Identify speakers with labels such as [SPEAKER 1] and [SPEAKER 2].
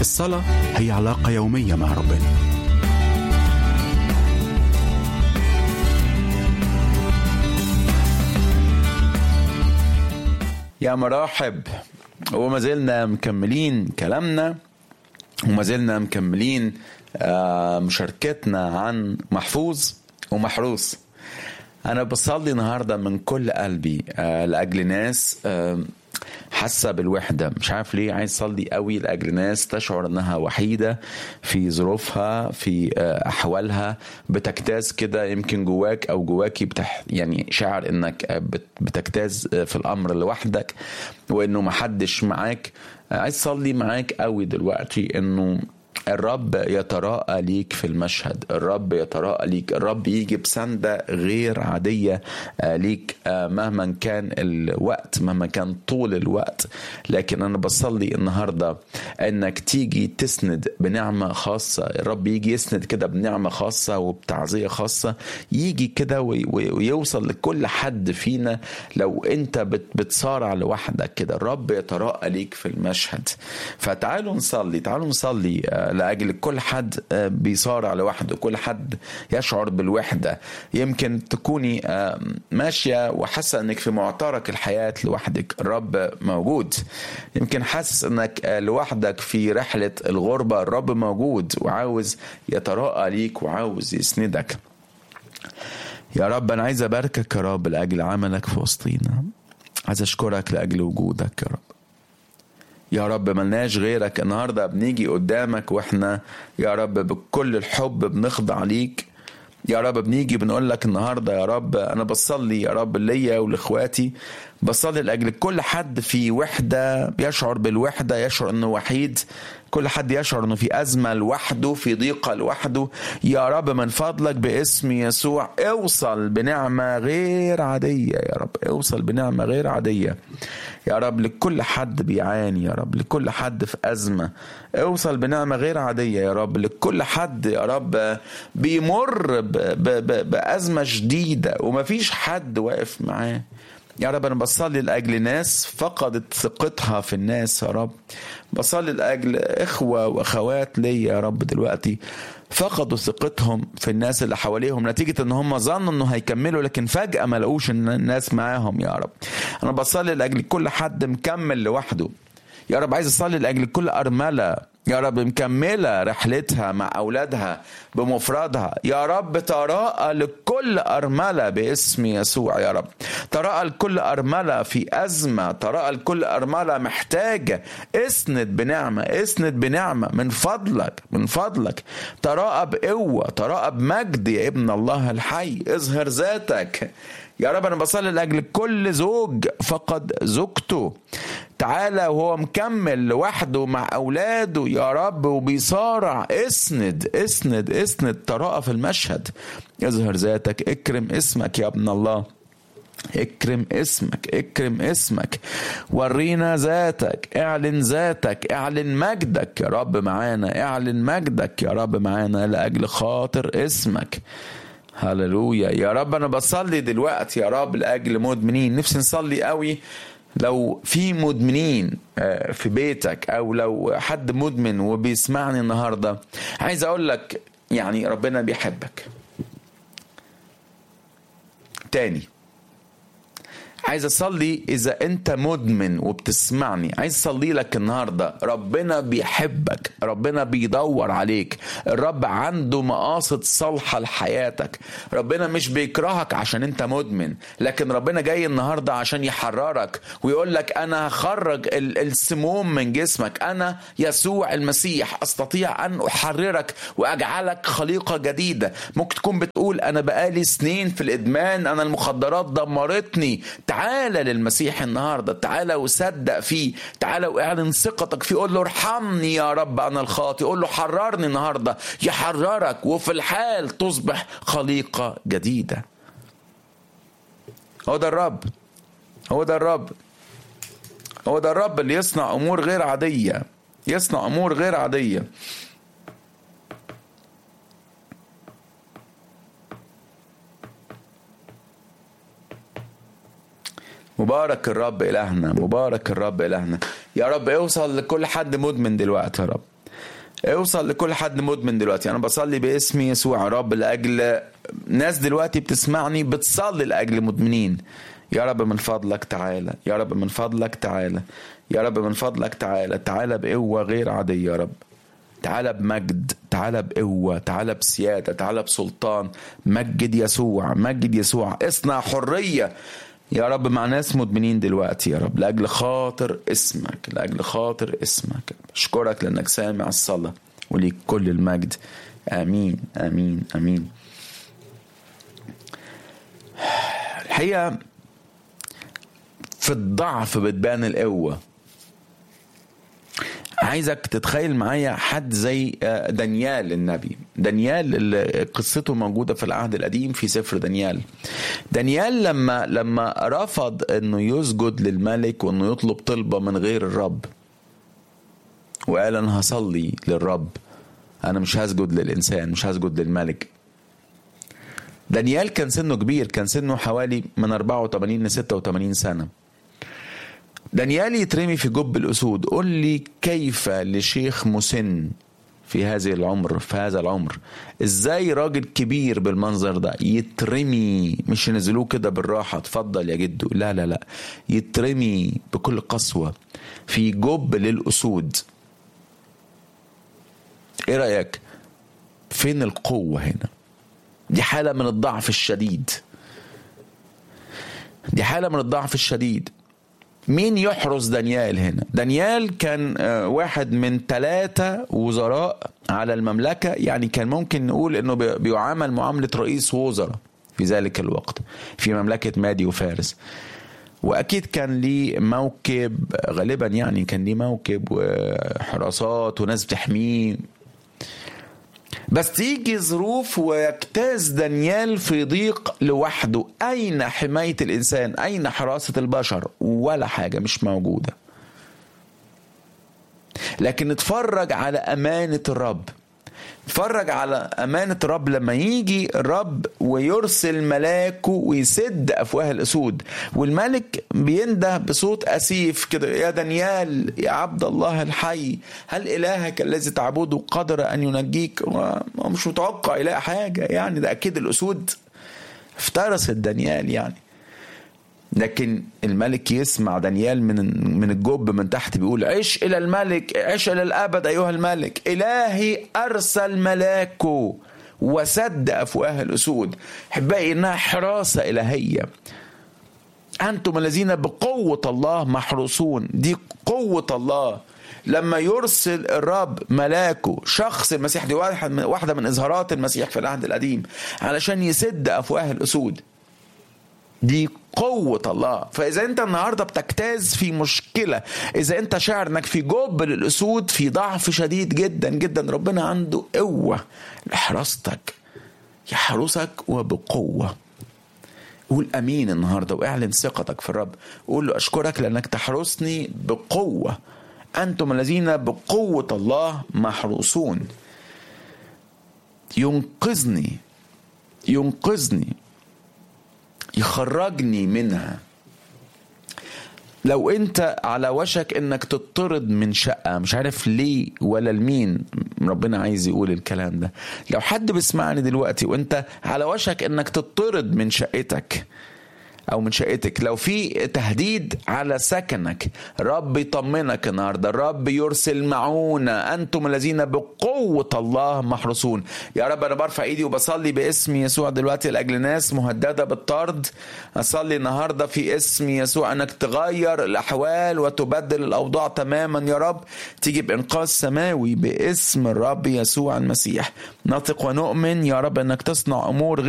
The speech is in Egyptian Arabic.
[SPEAKER 1] الصلاة هي علاقة يومية مع ربنا
[SPEAKER 2] يا مراحب وما زلنا مكملين كلامنا وما زلنا مكملين آه، مشاركتنا عن محفوظ ومحروس انا بصلي النهارده من كل قلبي آه، لاجل ناس آه، حاسه بالوحده مش عارف ليه عايز اصلي قوي لاجل ناس تشعر انها وحيده في ظروفها في آه، احوالها بتجتاز كده يمكن جواك او جواكي بتح يعني شعر انك آه، بت- بتجتاز آه، في الامر لوحدك وانه محدش معاك آه، عايز اصلي معاك قوي دلوقتي انه الرب يتراءى ليك في المشهد الرب يتراءى ليك الرب يجي بسندة غير عادية آه، ليك آه، مهما كان الوقت مهما كان طول الوقت لكن أنا بصلي النهاردة أنك تيجي تسند بنعمة خاصة الرب يجي يسند كده بنعمة خاصة وبتعزية خاصة يجي كده وي- وي- ويوصل لكل حد فينا لو أنت بت- بتصارع لوحدك كده الرب يتراءى ليك في المشهد فتعالوا نصلي تعالوا نصلي آه، لأجل كل حد آه، بيصارع لوحده كل حد يشعر بالوحدة يمكن تكوني آه، ماشية وحاسة انك في معترك الحياة لوحدك الرب موجود يمكن حاسس انك آه، لوحدك في رحلة الغربة الرب موجود وعاوز يتراءى ليك وعاوز يسندك يا رب انا عايز اباركك يا رب لاجل عملك في وسطينا عايز اشكرك لاجل وجودك يا رب يا رب ملناش غيرك النهارده بنيجي قدامك واحنا يا رب بكل الحب بنخضع ليك يا رب بنيجي بنقول لك النهارده يا رب انا بصلي يا رب ليا ولاخواتي بصلي لاجل كل حد في وحده بيشعر بالوحده يشعر انه وحيد كل حد يشعر انه في ازمه لوحده في ضيقه لوحده يا رب من فضلك باسم يسوع اوصل بنعمه غير عاديه يا رب اوصل بنعمه غير عاديه يا رب لكل حد بيعاني يا رب لكل حد في أزمة اوصل بنعمة غير عادية يا رب لكل حد يا رب بيمر ب- ب- ب- بأزمة شديدة ومفيش حد واقف معاه يا رب أنا بصلي لأجل ناس فقدت ثقتها في الناس يا رب بصلي لأجل إخوة وأخوات ليا يا رب دلوقتي فقدوا ثقتهم في الناس اللي حواليهم نتيجة ان هم ظنوا انه هيكملوا لكن فجأة ما لقوش ان الناس معاهم يا رب انا بصلي لاجل كل حد مكمل لوحده يا رب عايز اصلي لاجل كل ارمله يا رب مكمله رحلتها مع اولادها بمفردها يا رب تراءى لكل ارمله باسم يسوع يا رب تراءى لكل ارمله في ازمه تراءى لكل ارمله محتاجه اسند بنعمه اسند بنعمه من فضلك من فضلك تراءى بقوه تراءى بمجد يا ابن الله الحي اظهر ذاتك يا رب انا بصلي لاجل كل زوج فقد زوجته تعالى وهو مكمل لوحده مع اولاده يا رب وبيصارع اسند اسند اسند تراءى في المشهد اظهر ذاتك اكرم اسمك يا ابن الله اكرم اسمك اكرم اسمك ورينا ذاتك اعلن ذاتك اعلن مجدك يا رب معانا اعلن مجدك يا رب معانا لاجل خاطر اسمك هللويا يا رب انا بصلي دلوقتي يا رب لاجل مدمنين نفسي نصلي قوي لو في مدمنين آه، في بيتك او لو حد مدمن وبيسمعني النهارده عايز اقول لك يعني ربنا بيحبك تاني عايز اصلي اذا انت مدمن وبتسمعني عايز اصلي لك النهارده ربنا بيحبك ربنا بيدور عليك الرب عنده مقاصد صالحه لحياتك ربنا مش بيكرهك عشان انت مدمن لكن ربنا جاي النهارده عشان يحررك ويقول لك انا هخرج ال- السموم من جسمك انا يسوع المسيح استطيع ان احررك واجعلك خليقه جديده ممكن تكون بتقول انا بقالي سنين في الادمان انا المخدرات دمرتني تعالى للمسيح النهارده تعالى وصدق فيه تعالى واعلن ثقتك فيه قول له ارحمني يا رب انا الخاطئ قول له حررني النهارده يحررك وفي الحال تصبح خليقه جديده هو ده الرب هو ده الرب هو ده الرب اللي يصنع امور غير عاديه يصنع امور غير عاديه مبارك الرب إلهنا مبارك الرب إلهنا يا رب اوصل لكل حد مدمن دلوقتي يا رب اوصل لكل حد مدمن دلوقتي انا بصلي باسم يسوع يا رب لاجل ناس دلوقتي بتسمعني بتصلي لاجل مدمنين يا رب من فضلك تعالى يا رب من فضلك تعالى يا رب من فضلك تعالى تعالى بقوة غير عادية يا رب تعالى بمجد تعالى بقوة تعالى بسيادة تعالى بسلطان مجد يسوع مجد يسوع اصنع حرية يا رب مع ناس مدمنين دلوقتي يا رب لأجل خاطر اسمك لأجل خاطر اسمك أشكرك لأنك سامع الصلاة وليك كل المجد آمين آمين آمين الحقيقة في الضعف بتبان القوة عايزك تتخيل معايا حد زي دانيال النبي دانيال اللي قصته موجودة في العهد القديم في سفر دانيال دانيال لما لما رفض انه يسجد للملك وانه يطلب طلبة من غير الرب وقال انا هصلي للرب انا مش هسجد للانسان مش هسجد للملك دانيال كان سنه كبير كان سنه حوالي من 84 ل 86 سنه دانيال يترمي في جب الأسود قل لي كيف لشيخ مسن في هذه العمر في هذا العمر ازاي راجل كبير بالمنظر ده يترمي مش ينزلوه كده بالراحه اتفضل يا جدو لا لا لا يترمي بكل قسوه في جب للاسود ايه رايك فين القوه هنا دي حاله من الضعف الشديد دي حاله من الضعف الشديد مين يحرس دانيال هنا دانيال كان واحد من ثلاثة وزراء على المملكة يعني كان ممكن نقول انه بيعامل معاملة رئيس وزراء في ذلك الوقت في مملكة مادي وفارس واكيد كان ليه موكب غالبا يعني كان ليه موكب وحراسات وناس بتحميه بس تيجي ظروف ويجتاز دانيال في ضيق لوحده أين حماية الإنسان أين حراسة البشر ولا حاجة مش موجودة لكن اتفرج على أمانة الرب اتفرج على أمانة الرب لما يجي الرب ويرسل ملاكه ويسد أفواه الأسود والملك بينده بصوت أسيف كده يا دانيال يا عبد الله الحي هل إلهك الذي تعبده قدر أن ينجيك مش متوقع يلاقي حاجة يعني ده أكيد الأسود افترست دانيال يعني لكن الملك يسمع دانيال من من الجب من تحت بيقول عش الى الملك عش الى الابد ايها الملك الهي ارسل ملاكه وسد افواه الاسود احبائي انها حراسه الهيه انتم الذين بقوه الله محروسون دي قوه الله لما يرسل الرب ملاكه شخص المسيح دي واحده من اظهارات المسيح في العهد القديم علشان يسد افواه الاسود دي قوة الله فإذا أنت النهاردة بتجتاز في مشكلة إذا أنت شاعر أنك في جب للأسود في ضعف شديد جدا جدا ربنا عنده قوة لحراستك يحرسك وبقوة قول أمين النهاردة واعلن ثقتك في الرب قول له أشكرك لأنك تحرسني بقوة أنتم الذين بقوة الله محروسون ينقذني ينقذني يخرجني منها لو انت على وشك انك تطرد من شقة مش عارف ليه ولا لمين ربنا عايز يقول الكلام ده لو حد بيسمعني دلوقتي وانت على وشك انك تطرد من شقتك او من شقتك لو في تهديد على سكنك رب يطمنك النهارده الرب يرسل معونة انتم الذين بقوة الله محرسون يا رب انا برفع ايدي وبصلي باسم يسوع دلوقتي لاجل ناس مهددة بالطرد اصلي النهارده في اسم يسوع انك تغير الاحوال وتبدل الاوضاع تماما يا رب تيجي بانقاذ سماوي باسم الرب يسوع المسيح نثق ونؤمن يا رب انك تصنع امور